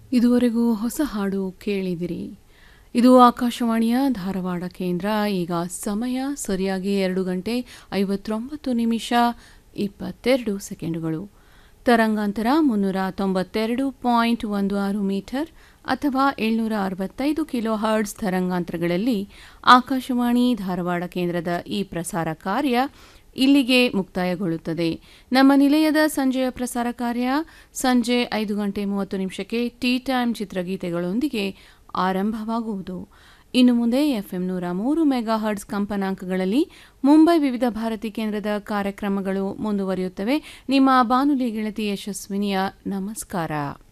ಇದುವರೆಗೂ ಹೊಸ ಹಾಡು ಕೇಳಿದಿರಿ ಇದು ಆಕಾಶವಾಣಿಯ ಧಾರವಾಡ ಕೇಂದ್ರ ಈಗ ಸಮಯ ಸರಿಯಾಗಿ ಎರಡು ಗಂಟೆ ಐವತ್ತೊಂಬತ್ತು ನಿಮಿಷ ಇಪ್ಪತ್ತೆರಡು ಸೆಕೆಂಡುಗಳು ತರಂಗಾಂತರ ಮುನ್ನೂರ ತೊಂಬತ್ತೆರಡು ಪಾಯಿಂಟ್ ಒಂದು ಆರು ಮೀಟರ್ ಅಥವಾ ಏಳ್ನೂರ ಅರವತ್ತೈದು ಕಿಲೋ ಹರ್ಡ್ಸ್ ತರಂಗಾಂತರಗಳಲ್ಲಿ ಆಕಾಶವಾಣಿ ಧಾರವಾಡ ಕೇಂದ್ರದ ಈ ಪ್ರಸಾರ ಕಾರ್ಯ ಇಲ್ಲಿಗೆ ಮುಕ್ತಾಯಗೊಳ್ಳುತ್ತದೆ ನಮ್ಮ ನಿಲಯದ ಸಂಜೆಯ ಪ್ರಸಾರ ಕಾರ್ಯ ಸಂಜೆ ಐದು ಗಂಟೆ ಮೂವತ್ತು ನಿಮಿಷಕ್ಕೆ ಟೀ ಟೈಮ್ ಚಿತ್ರಗೀತೆಗಳೊಂದಿಗೆ ಆರಂಭವಾಗುವುದು ಇನ್ನು ಮುಂದೆ ಎಫ್ಎಂ ನೂರ ಮೂರು ಮೆಗಾ ಹರ್ಡ್ಸ್ ಕಂಪನಾಂಕಗಳಲ್ಲಿ ಮುಂಬೈ ವಿವಿಧ ಭಾರತಿ ಕೇಂದ್ರದ ಕಾರ್ಯಕ್ರಮಗಳು ಮುಂದುವರಿಯುತ್ತವೆ ನಿಮ್ಮ ಬಾನುಲಿ ಗೆಳತಿ ಯಶಸ್ವಿನಿಯ ನಮಸ್ಕಾರ